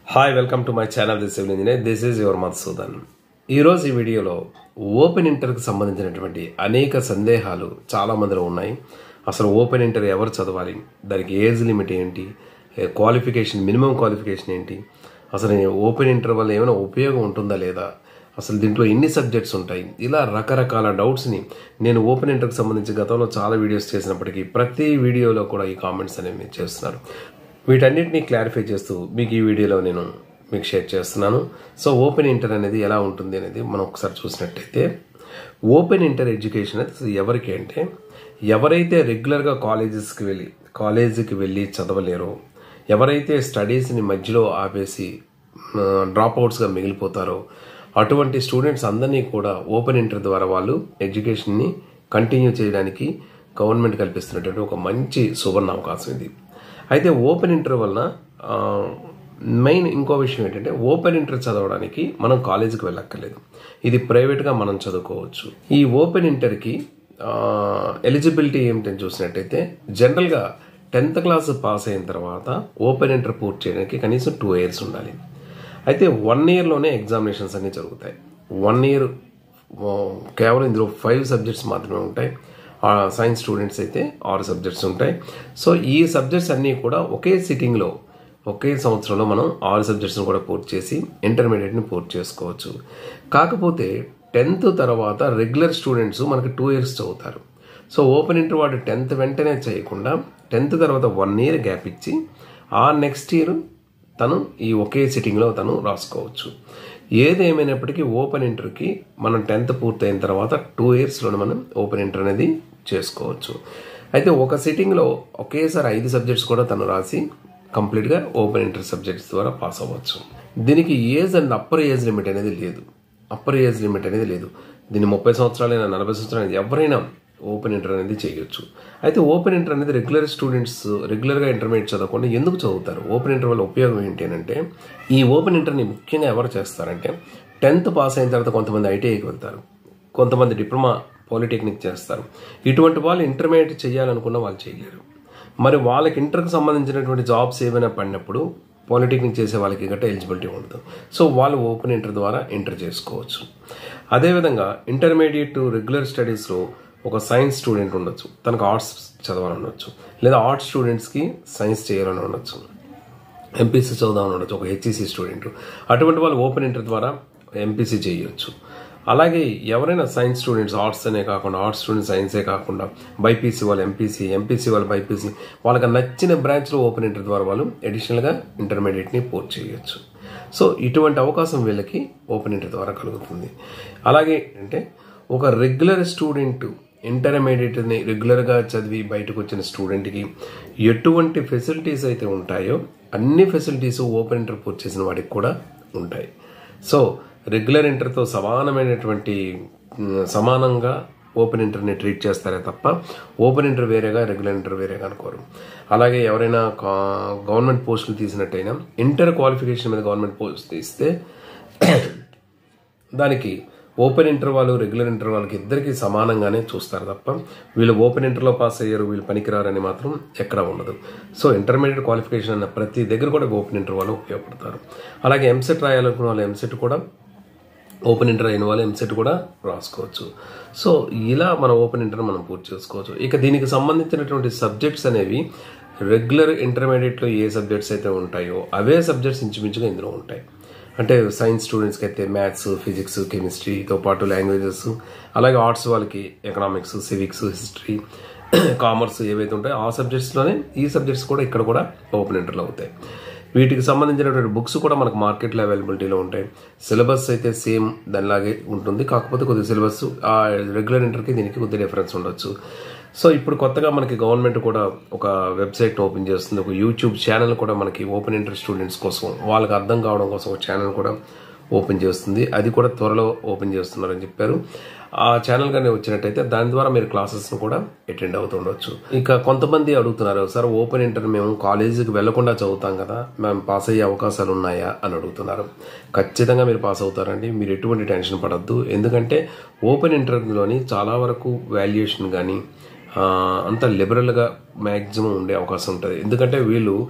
hi welcome to my channel the civil engineer this is your Madhusudan ఈరోజు ఈ వీడియోలో open ఇంటర్కి సంబంధించినటువంటి అనేక సందేహాలు చాలా మందిలో ఉన్నాయి అసలు ఓపెన్ ఇంటర్ ఎవరు చదవాలి దానికి ఏజ్ లిమిట్ ఏంటి క్వాలిఫికేషన్ మినిమం క్వాలిఫికేషన్ ఏంటి అసలు ఓపెన్ ఇంటర్ వల్ల ఏమైనా ఉపయోగం ఉంటుందా లేదా అసలు దీంట్లో ఎన్ని సబ్జెక్ట్స్ ఉంటాయి ఇలా రకరకాల డౌట్స్ని నేను ఓపెన్ ఇంటర్కి సంబంధించి గతంలో చాలా వీడియోస్ చేసినప్పటికీ ప్రతి వీడియోలో కూడా ఈ కామెంట్స్ అనేవి మీరు చేస్తున్నారు వీటన్నిటిని క్లారిఫై చేస్తూ మీకు ఈ వీడియోలో నేను మీకు షేర్ చేస్తున్నాను సో ఓపెన్ ఇంటర్ అనేది ఎలా ఉంటుంది అనేది మనం ఒకసారి చూసినట్టయితే ఓపెన్ ఇంటర్ ఎడ్యుకేషన్ అనేది ఎవరికి అంటే ఎవరైతే రెగ్యులర్గా కాలేజెస్కి వెళ్ళి కాలేజీకి వెళ్ళి చదవలేరో ఎవరైతే స్టడీస్ని మధ్యలో ఆపేసి డ్రాప్ అవుట్స్గా మిగిలిపోతారో అటువంటి స్టూడెంట్స్ అందరినీ కూడా ఓపెన్ ఇంటర్ ద్వారా వాళ్ళు ఎడ్యుకేషన్ని కంటిన్యూ చేయడానికి గవర్నమెంట్ కల్పిస్తున్నటువంటి ఒక మంచి సువర్ణ అవకాశం ఇది అయితే ఓపెన్ ఇంటర్ వలన మెయిన్ ఇంకో విషయం ఏంటంటే ఓపెన్ ఇంటర్ చదవడానికి మనం కాలేజీకి వెళ్ళక్కర్లేదు ఇది ప్రైవేట్గా మనం చదువుకోవచ్చు ఈ ఓపెన్ ఇంటర్కి ఎలిజిబిలిటీ ఏమిటని చూసినట్టయితే జనరల్గా టెన్త్ క్లాస్ పాస్ అయిన తర్వాత ఓపెన్ ఇంటర్ పూర్తి చేయడానికి కనీసం టూ ఇయర్స్ ఉండాలి అయితే వన్ ఇయర్లోనే ఎగ్జామినేషన్స్ అన్నీ జరుగుతాయి వన్ ఇయర్ కేవలం ఇందులో ఫైవ్ సబ్జెక్ట్స్ మాత్రమే ఉంటాయి సైన్స్ స్టూడెంట్స్ అయితే ఆరు సబ్జెక్ట్స్ ఉంటాయి సో ఈ సబ్జెక్ట్స్ అన్నీ కూడా ఒకే సిట్టింగ్లో ఒకే సంవత్సరంలో మనం ఆరు సబ్జెక్ట్స్ని కూడా పూర్తి చేసి ఇంటర్మీడియట్ని పూర్తి చేసుకోవచ్చు కాకపోతే టెన్త్ తర్వాత రెగ్యులర్ స్టూడెంట్స్ మనకి టూ ఇయర్స్ చదువుతారు సో ఓపెన్ ఇంటర్ వాడు టెన్త్ వెంటనే చేయకుండా టెన్త్ తర్వాత వన్ ఇయర్ గ్యాప్ ఇచ్చి ఆ నెక్స్ట్ ఇయర్ తను ఈ ఒకే సిట్టింగ్లో తను రాసుకోవచ్చు ఏదేమైనప్పటికీ ఓపెన్ ఇంటర్కి మనం టెన్త్ పూర్తయిన తర్వాత టూ ఇయర్స్లోనే మనం ఓపెన్ ఇంటర్ అనేది చేసుకోవచ్చు అయితే ఒక సిట్టింగ్లో ఒకేసారి ఐదు సబ్జెక్ట్స్ కూడా తను రాసి కంప్లీట్గా ఓపెన్ ఇంటర్ సబ్జెక్ట్స్ ద్వారా పాస్ అవ్వచ్చు దీనికి age and upper age limit అనేది లేదు అప్పర్ ఏజ్ లిమిట్ అనేది లేదు దీన్ని ముప్పై సంవత్సరాలైనా నలభై సంవత్సరాలైనా ఎవరైనా ఓపెన్ ఇంటర్ అనేది చేయొచ్చు అయితే ఓపెన్ ఇంటర్ అనేది రెగ్యులర్ స్టూడెంట్స్ రెగ్యులర్గా ఇంటర్మీడియట్ చదవకుండా ఎందుకు చదువుతారు ఓపెన్ ఇంటర్ వల్ల ఉపయోగం ఏంటి అని అంటే ఈ ఓపెన్ ఇంటర్ని ముఖ్యంగా ఎవరు చేస్తారంటే టెన్త్ పాస్ అయిన తర్వాత కొంతమంది ఐటీఐకి వెళ్తారు కొంతమంది డిప్లొమా పాలిటెక్నిక్ చేస్తారు ఇటువంటి వాళ్ళు ఇంటర్మీడియట్ చేయాలనుకున్న వాళ్ళు చేయలేరు మరి వాళ్ళకి ఇంటర్కి సంబంధించినటువంటి జాబ్స్ ఏమైనా పడినప్పుడు పాలిటెక్నిక్ చేసే వాళ్ళకి గట్ట ఎలిజిబిలిటీ ఉండదు సో వాళ్ళు ఓపెన్ ఇంటర్ ద్వారా ఎంటర్ చేసుకోవచ్చు అదేవిధంగా ఇంటర్మీడియట్ రెగ్యులర్ స్టడీస్లో ఒక సైన్స్ స్టూడెంట్ ఉండొచ్చు తనకు ఆర్ట్స్ చదవాలని ఉండొచ్చు లేదా ఆర్ట్స్ స్టూడెంట్స్కి సైన్స్ చేయాలని ఉండొచ్చు ఎంపీసీ చదువుదామని ఉండొచ్చు ఒక హెచ్ఈసీ స్టూడెంట్ అటువంటి వాళ్ళు ఓపెన్ ఇంటర్ ద్వారా ఎంపీసీ చేయొచ్చు అలాగే ఎవరైనా సైన్స్ స్టూడెంట్స్ ఆర్ట్స్ అనే కాకుండా ఆర్ట్స్ స్టూడెంట్స్ సైన్సే కాకుండా బైపీసీ వాళ్ళు ఎంపీసీ ఎంపీసీ వాళ్ళు బైపీసీ వాళ్ళకి నచ్చిన బ్రాంచ్లో ఓపెన్ ఇంటర్ ద్వారా వాళ్ళు అడిషనల్గా ఇంటర్మీడియట్ని పూర్తి చేయొచ్చు సో ఇటువంటి అవకాశం వీళ్ళకి ఓపెన్ ఇంటర్ ద్వారా కలుగుతుంది అలాగే అంటే ఒక రెగ్యులర్ స్టూడెంట్ ఇంటర్మీడియట్ని రెగ్యులర్గా చదివి బయటకు వచ్చిన స్టూడెంట్కి ఎటువంటి ఫెసిలిటీస్ అయితే ఉంటాయో అన్ని ఫెసిలిటీస్ ఓపెన్ ఇంటర్ పూర్తి చేసిన వాడికి కూడా ఉంటాయి సో రెగ్యులర్ ఇంటర్తో సమానమైనటువంటి సమానంగా ఓపెన్ ఇంటర్ని ట్రీట్ చేస్తారే తప్ప ఓపెన్ ఇంటర్ వేరేగా రెగ్యులర్ ఇంటర్ వేరేగా అనుకోరు అలాగే ఎవరైనా గవర్నమెంట్ పోస్టులు తీసినట్టయినా ఇంటర్ క్వాలిఫికేషన్ మీద గవర్నమెంట్ పోస్ట్ తీస్తే దానికి ఓపెన్ ఇంటర్ వాళ్ళు రెగ్యులర్ ఇంటర్ వాళ్ళకి ఇద్దరికి సమానంగానే చూస్తారు తప్ప వీళ్ళు ఓపెన్ ఇంటర్లో పాస్ అయ్యారు వీళ్ళు పనికిరారని మాత్రం ఎక్కడ ఉండదు సో ఇంటర్మీడియట్ క్వాలిఫికేషన్ అన్న ప్రతి దగ్గర కూడా ఓపెన్ ఇంటర్ వాళ్ళు ఉపయోగపడతారు అలాగే ఎంసెట్ రాయాలనుకున్న వాళ్ళు ఎంసెట్ కూడా ఓపెన్ ఇంటర్ అయిన వాళ్ళు ఎంసెట్ కూడా రాసుకోవచ్చు సో ఇలా మన ఓపెన్ ఇంటర్ మనం పూర్తి చేసుకోవచ్చు ఇక దీనికి సంబంధించినటువంటి సబ్జెక్ట్స్ అనేవి రెగ్యులర్ ఇంటర్మీడియట్లో ఏ సబ్జెక్ట్స్ అయితే ఉంటాయో అవే సబ్జెక్ట్స్ ఇంచుమించుగా ఇందులో ఉంటాయి అంటే సైన్స్ స్టూడెంట్స్కి అయితే మ్యాథ్స్ ఫిజిక్స్ కెమిస్ట్రీతో పాటు లాంగ్వేజెస్ అలాగే ఆర్ట్స్ వాళ్ళకి ఎకనామిక్స్ సివిక్స్ హిస్టరీ కామర్స్ ఏవైతే ఉంటాయో ఆ సబ్జెక్ట్స్లోనే ఈ సబ్జెక్ట్స్ కూడా ఇక్కడ కూడా ఓపెన్ ఇంటర్లో అవుతాయి వీటికి సంబంధించినటువంటి బుక్స్ కూడా మనకు మార్కెట్లో అవైలబిలిటీలో ఉంటాయి సిలబస్ అయితే సేమ్ దానిలాగే ఉంటుంది కాకపోతే కొద్దిగా సిలబస్ ఆ రెగ్యులర్ ఇంటర్కి దీనికి కొద్దిగా డిఫరెన్స్ ఉండొచ్చు సో ఇప్పుడు కొత్తగా మనకి గవర్నమెంట్ కూడా ఒక వెబ్సైట్ ఓపెన్ చేస్తుంది ఒక యూట్యూబ్ ఛానల్ కూడా మనకి ఓపెన్ ఇంటర్ స్టూడెంట్స్ కోసం వాళ్ళకి అర్థం కావడం కోసం ఒక ఛానల్ కూడా ఓపెన్ చేస్తుంది అది కూడా త్వరలో ఓపెన్ చేస్తున్నారని చెప్పారు ఆ ఛానల్ కానీ వచ్చినట్టయితే దాని ద్వారా మీరు క్లాసెస్ను కూడా అటెండ్ అవుతుండొచ్చు ఇక కొంతమంది అడుగుతున్నారు సార్ ఓపెన్ ఇంటర్ మేము కాలేజీకి వెళ్లకుండా చదువుతాం కదా మేము పాస్ అయ్యే అవకాశాలు ఉన్నాయా అని అడుగుతున్నారు ఖచ్చితంగా మీరు పాస్ అవుతారండి మీరు ఎటువంటి టెన్షన్ పడద్దు ఎందుకంటే ఓపెన్ ఇంటర్లోని చాలా వరకు వాల్యుయేషన్ కానీ అంత లిబరల్గా మ్యాక్సిమం ఉండే అవకాశం ఉంటుంది ఎందుకంటే వీళ్ళు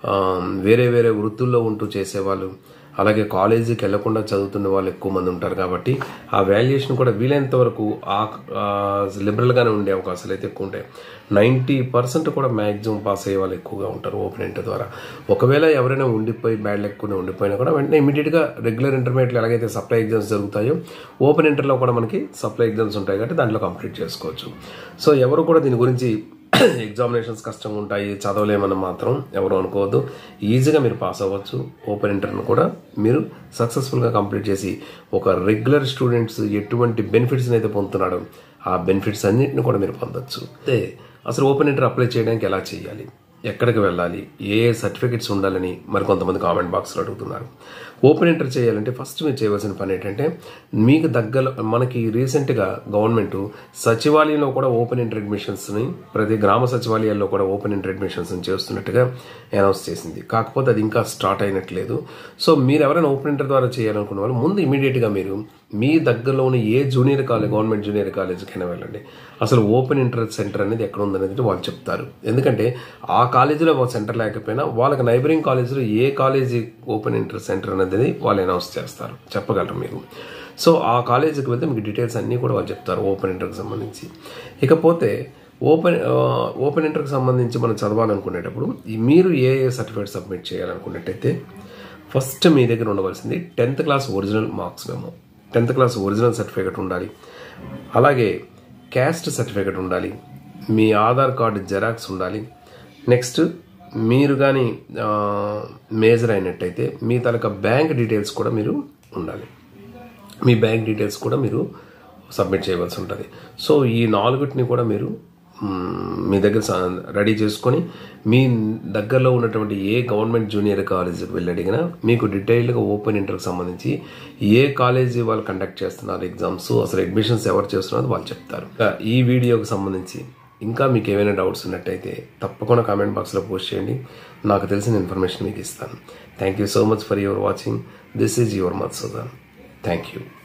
ఆ, వేరే వేరే వృత్తుల్లో ఉంటూ చేసేవాళ్ళు అలాగే కాలేజీకి వెళ్లకుండా చదువుతున్న వాళ్ళు ఎక్కువ మంది ఉంటారు కాబట్టి ఆ వాల్యుయేషన్ కూడా వీలైనంత వరకు ఆ లిబరల్గానే ఉండే అవకాశాలు అయితే ఎక్కువ ఉంటాయి నైంటీ పర్సెంట్ కూడా మ్యాక్సిమం పాస్ అయ్యే వాళ్ళు ఎక్కువగా ఉంటారు ఓపెన్ ఇంటర్ ద్వారా ఒకవేళ ఎవరైనా ఉండిపోయి బ్యాడ్ లెక్కునే ఉండిపోయినా కూడా వెంటనే ఇమీడియట్గా రెగ్యులర్ ఇంటర్మీడియట్లో ఎలాగైతే సప్లై ఎగ్జామ్స్ జరుగుతాయో ఓపెన్ ఇంటర్లో కూడా మనకి సప్లై ఎగ్జామ్స్ ఉంటాయి కాబట్టి దాంట్లో కంప్లీట్ చేసుకోవచ్చు సో ఎవరు కూడా దీని గురించి ఎగ్జామినేషన్స్ కష్టంగా ఉంటాయి చదవలేమని మాత్రం ఎవరు అనుకోవద్దు ఈజీగా మీరు పాస్ అవ్వచ్చు ఓపెన్ ఇంటర్ను కూడా మీరు సక్సెస్ఫుల్గా కంప్లీట్ చేసి ఒక రెగ్యులర్ స్టూడెంట్స్ ఎటువంటి బెనిఫిట్స్ని అయితే పొందుతున్నాడో ఆ బెనిఫిట్స్ అన్నింటిని కూడా మీరు పొందొచ్చు అయితే అసలు ఓపెన్ ఇంటర్ అప్లై చేయడానికి ఎలా చేయాలి ఎక్కడికి వెళ్ళాలి ఏ ఏ సర్టిఫికెట్స్ ఉండాలని మరి కొంతమంది కామెంట్ బాక్స్లో అడుగుతున్నారు ఓపెన్ ఎంటర్ చేయాలంటే ఫస్ట్ మీరు చేయవలసిన పని ఏంటంటే మీకు దగ్గర మనకి రీసెంట్గా గవర్నమెంట్ సచివాలయంలో కూడా ఓపెన్ ఎంటర్ అడ్మిషన్స్ని ప్రతి గ్రామ సచివాలయాల్లో కూడా ఓపెన్ ఎంటర్ అడ్మిషన్స్ చేస్తున్నట్టుగా అనౌన్స్ చేసింది కాకపోతే అది ఇంకా స్టార్ట్ అయినట్లేదు సో మీరు ఎవరైనా ఓపెన్ ఎంటర్ ద్వారా చేయాలనుకున్న వాళ్ళు ముందు ఇమీడియట్గా మీరు మీ దగ్గరలో ఉన్న ఏ జూనియర్ కాలేజ్ గవర్నమెంట్ జూనియర్ కాలేజీకైనా వెళ్ళండి అసలు ఓపెన్ ఇంటర్ సెంటర్ అనేది ఎక్కడ ఉందనేది వాళ్ళు చెప్తారు ఎందుకంటే ఆ కాలేజీలో ఒక సెంటర్ లేకపోయినా వాళ్ళకి నైబరింగ్ కాలేజీలో ఏ కాలేజీ ఓపెన్ ఇంటర్ సెంటర్ అనేది వాళ్ళు అనౌన్స్ చేస్తారు చెప్పగలరు మీరు సో ఆ కాలేజీకి వెళ్తే మీకు డీటెయిల్స్ అన్నీ కూడా వాళ్ళు చెప్తారు ఓపెన్ ఇంటర్కి సంబంధించి ఇకపోతే ఓపెన్ ఆ, ఓపెన్ ఇంటర్కి సంబంధించి మనం చదవాలనుకునేటప్పుడు ఈ మీరు ఏ ఏ సర్టిఫికేట్ సబ్మిట్ చేయాలనుకున్నట్టయితే ఫస్ట్ మీ దగ్గర ఉండవలసింది tenth class original marks memo tenth class original certificate ఉండాలి అలాగే క్యాస్ట్ సర్టిఫికేట్ ఉండాలి మీ ఆధార్ కార్డు జెరాక్స్ ఉండాలి నెక్స్ట్ మీరు కానీ మేజర్ అయినట్టయితే మీ తలక బ్యాంక్ డీటెయిల్స్ కూడా మీరు ఉండాలి మీ బ్యాంక్ డీటెయిల్స్ కూడా మీరు సబ్మిట్ చేయవలసి ఉంటుంది సో ఈ నాలుగుటిని కూడా మీరు మ్, మీ దగ్గర స- రెడీ చేసుకొని మీ దగ్గరలో ఉన్నటువంటి ఏ గవర్నమెంట్ జూనియర్ కాలేజీకి వెళ్ళి అడిగినా మీకు డీటెయిల్డ్గా ఓపెన్ ఇంటర్కి సంబంధించి ఏ కాలేజీ వాళ్ళు కండక్ట్ చేస్తున్నారు ఎగ్జామ్స్ అసలు అడ్మిషన్స్ ఎవరు చేస్తున్నారు వాళ్ళు చెప్తారు ఇంకా ఈ వీడియోకి సంబంధించి ఇంకా మీకు ఏమైనా డౌట్స్ ఉన్నట్టయితే తప్పకుండా కామెంట్ బాక్స్లో పోస్ట్ చేయండి నాకు తెలిసిన ఇన్ఫర్మేషన్ మీకు ఇస్తాను thank you so much for your watching this is your Madhusudan thank you